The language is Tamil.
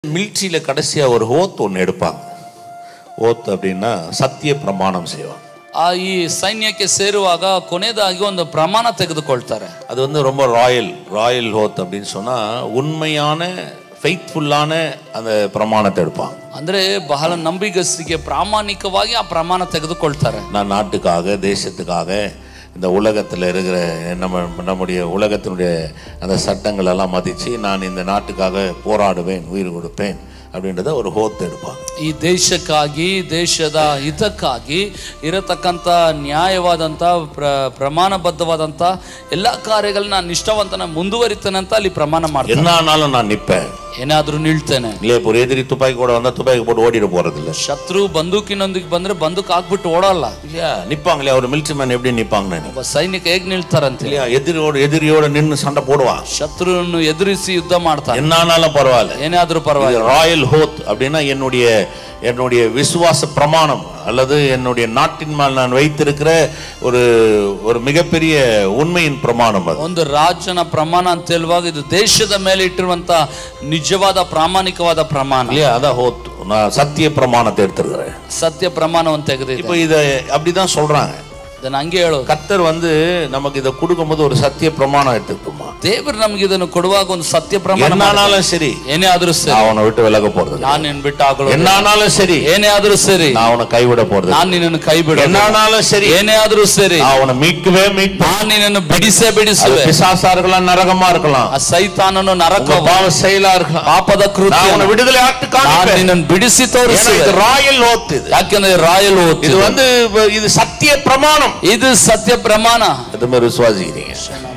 மிலிட்ரியில் கடைசியாக ஒரு ஓத் ஒன்று எடுப்பாங்க ஓத் அப்படின்னா சத்திய பிரமாணம் செய்வாங்க ಆ ಈ ಸೈನ್ಯಕ್ಕೆ ಸೇರುವಾಗ ಕೊನೆಯದಾಗಿ ಒಂದು ಪ್ರಮಾಣ ತೆಗೆದುಕೊಳ್ತಾರೆ அது வந்து ரொம்ப ராயல் ராயல் ஹோத் அப்படின்னு சொன்னால் உண்மையான ஃபெய்த்ஃபுல்லான அந்த பிரமாணத்தை எடுப்பாங்க ಅಂದ್ರೆ ಬಹಳ ನಂಬಿಗಸ್ತಿಗೆ ಪ್ರಾಮಾಣಿಕವಾಗಿ ಆ ಪ್ರಮಾಣ ತೆಗೆದುಕೊಳ್ತಾರೆ நான் நாட்டுக்காக தேசத்துக்காக இந்த உலகத்தில் இருக்கிற நம்ம நம்முடைய உலகத்தினுடைய அந்த சட்டங்கள் எல்லாம் மதித்து நான் இந்த நாட்டுக்காக போராடுவேன் உயிர் கொடுப்பேன் அப்படின்றத ஒரு ஹோத் எடுப்பாங்க ಈ ದೇಶಕ್ಕಾಗಿ ದೇಶದ ಹಿತಕ್ಕಾಗಿ ಇರತಕ್ಕಂಥ ನ್ಯಾಯವಾದಂಥ ಪ್ರ ಪ್ರಮಾಣಬದ್ಧವಾದಂಥ ಎಲ್ಲ ಕಾರ್ಯಗಳನ್ನ ನಿಷ್ಠಾವಂತನ ಮುಂದುವರಿತೇನೆ ಅಂತ ಅಲ್ಲಿ ಪ್ರಮಾಣ ಮಾಡ್ತಾರೆ என்ன ஆனாலும் நான் நிற்பேன் ಏನಾದ್ರೂ ನಿಲ್ತೇನೆ இல்லையா இப்போ ஒரு எதிரி துப்பாக்கி கூட வந்தால் துப்பாக்கி போட்டு ஓடிட போகிறதில்ல ಶತ್ರು ಬಂದೂಕಿನೊಂದಿಗೆ ಬಂದ್ರೆ ಬಂದೂಕ್ ಹಾಕ್ಬಿಟ್ಟು ಓಡಲ್ಲ இல்லையா நிற்பாங்க இல்லையா ஒரு மிலிட்ரி மேன் எப்படி நிற்பாங்கன்னு ಒಬ್ಬ ಸೈನಿಕ ಹೇಗ್ ನಿಲ್ತಾರಂತೆ இல்லையா எதிரியோட எதிரியோட நின்று சண்டை போடுவான் ಶತ್ರುವನ್ನು ಎದುರಿಸಿ ಯುದ್ಧ ಮಾಡ್ತಾರೆ என்ன ஆனாலும் பரவாயில்ல ಏನಾದ್ರೂ ಪರವಾಗಿಲ್ಲ ராயல் ஹோத் அப்படின்னா என்னுடைய என்னுடைய விசுவாச பிரமாணம் அல்லது என்னுடைய நாட்டின் மேல் நான் வைத்திருக்கிற ஒரு ஒரு மிகப்பெரிய உண்மையின் பிரமாணம் அது ಒಂದು ರಾಜನ ಪ್ರಮಾಣ ಅಂತ ಹೇಳುವಾಗ ಇದು ದೇಶದ ಮೇಲೆ ಇಟ್ಟಿರುವಂತ ನಿಜವಾದ ಪ್ರಾಮಾಣಿಕವಾದ ಪ್ರಮಾಣ இல்லையா அதான் ஹோத் நான் சத்திய பிரமாணத்தை எடுத்திருக்கிறேன் ಸತ್ಯ ಪ್ರಮಾಣವನ್ನು ತೆಗೆದಿದೆ இப்போ இதை அப்படிதான் சொல்றாங்க ಇದನ್ನ ಹಂಗೆ ಹೇಳೋದು கர்த்தர் வந்து நமக்கு இதை கொடுக்கும்போது ஒரு சத்திய பிரமாணம் எடுத்துக்கிட்டோமா ದೇವರು ನಮ್ಗೆ ಇದನ್ನು ಕೊಡುವಾಗ ಒಂದು ಸತ್ಯ ಪ್ರಮಾಣ என்ன ஆனாலும் சரி ಏನೇ ಆದ್ರೂ ಸರಿ நான் அவனை விட்டு விலக போறது இல்ல. ನಾನು ನಿನ್ ಬಿಟ್ಟು ಆಗಳು என்ன ஆனாலும் சரி ಏನೇ ಆದ್ರೂ ಸರಿ நான் அவனை கைவிட போறது இல்ல. ನಾನು ನಿನ್ನನ್ನು ಕೈ ಬಿಡ என்ன ஆனாலும் சரி ಏನೇ ಆದ್ರೂ ಸರಿ நான் அவனை மீட்கவே மீட்பேன் ನಾನು ನಿನ್ನನ್ನು ಬಿಡಿಸೇ அது ಬಿಡಿಸುವೆ பிசாசா இருக்கலாம் நரகமா இருக்கலாம் ಆ ಸೈತಾನನು ನರಕ உங்க பாவ செயலா இருக்கலாம் ಪಾಪದ நான் ಕೃತ್ಯ அவனை விடுதலை ஆட்டு ನಾನು காண்பேன் ನಿನ್ನನ್ನು ಬಿಡಿಸಿ ஏன்னா ತೋರಿಸುವೆ இது ராயல் ஓத் இது ಯಾಕೆಂದ್ರೆ ರಾಯಲ್ ಓತ್ இது வந்து இது சத்திய பிரமாணம் ಇದು ಸತ್ಯ ಪ್ರಮಾಣ இது மாதிரி விசுவாசிக்கிறீங்க